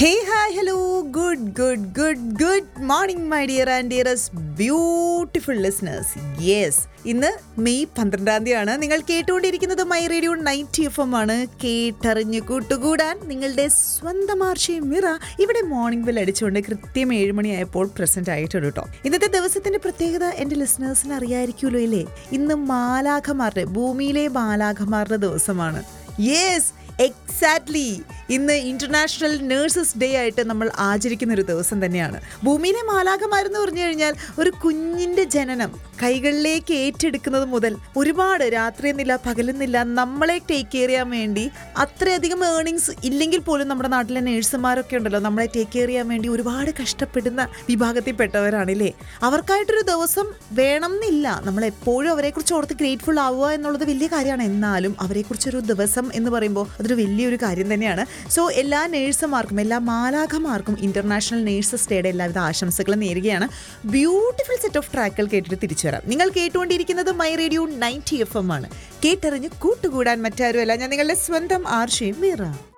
hey hi hello good good good good morning my dear and dears beautiful listeners yes ഇന്ന് May പന്ത്രണ്ടാം തീയതിയാണ് നിങ്ങൾ കേട്ടുകൊണ്ടിരിക്കുന്നത് my radio ninety F M ആണ് കേട്ടറിഞ്ഞ് കൂട്ടുകൂടാൻ നിങ്ങളുടെ സ്വന്തം ആർഷയും മിറ ഇവിടെ മോർണിംഗ് ബെൽ അടിച്ചുകൊണ്ട് കൃത്യം ഏഴ് മണിയായപ്പോൾ പ്രസന്റ് ആയിട്ടുണ്ട് കേട്ടോ ഇന്നത്തെ ദിവസത്തിന്റെ പ്രത്യേകത എൻ്റെ ലിസ്ണേഴ്സിന് അറിയായിരിക്കുമല്ലോ ഇല്ലേ ഇന്ന് മാലാഖമാരുടെ ഭൂമിയിലെ മാലാഖമാരുടെ ദിവസമാണ് യെസ് എക്സാക്ട്ലി ഇന്ന് ഇന്റർനാഷണൽ നഴ്സസ് ഡേ ആയിട്ട് നമ്മൾ ആചരിക്കുന്ന ഒരു ദിവസം തന്നെയാണ് ഭൂമിയിലെ മാലാഖമാരെന്ന് പറഞ്ഞു കഴിഞ്ഞാൽ ഒരു കുഞ്ഞിന്റെ ജനനം കൈകളിലേക്ക് ഏറ്റെടുക്കുന്നത് മുതൽ ഒരുപാട് രാത്രിയെന്നില്ല പകലെന്നില്ല നമ്മളെ ടേക്ക് കെയർ ചെയ്യാൻ വേണ്ടി അത്രയധികം ഏർണിങ്സ് ഇല്ലെങ്കിൽ പോലും നമ്മുടെ നാട്ടിലെ നേഴ്സുമാരൊക്കെ ഉണ്ടല്ലോ നമ്മളെ ടേക്ക് കെയർ ചെയ്യാൻ വേണ്ടി ഒരുപാട് കഷ്ടപ്പെടുന്ന വിഭാഗത്തിൽപ്പെട്ടവരാണില്ലേ അവർക്കായിട്ടൊരു ദിവസം വേണം എന്നില്ല നമ്മൾ എപ്പോഴും അവരെക്കുറിച്ച് ഓർത്ത് ഗ്രേറ്റ്ഫുൾ ആവുക എന്നുള്ളത് വലിയ കാര്യമാണ് എന്നാലും അവരെക്കുറിച്ചൊരു ദിവസം എന്ന് പറയുമ്പോൾ അതൊരു വലിയൊരു കാര്യം തന്നെയാണ് സോ എല്ലാ നേഴ്സുമാർക്കും എല്ലാ മാലാഖമാർക്കും ഇന്റർനാഷണൽ നേഴ്സസ് ഡേയുടെ എല്ലാവിധ ആശംസകളും നേരുകയാണ് ബ്യൂട്ടിഫുൾ സെറ്റ് ഓഫ് ട്രാക്കുകൾ കേട്ടിട്ട് തിരിച്ചു വരാം നിങ്ങൾ കേട്ടുകൊണ്ടിരിക്കുന്നത് my radio ninety F M ആണ് കേട്ടറിഞ്ഞ് കൂട്ടുകൂടാൻ മറ്റാരുമല്ല ഞാൻ നിങ്ങളുടെ സ്വന്തം ആർഷയും മീറ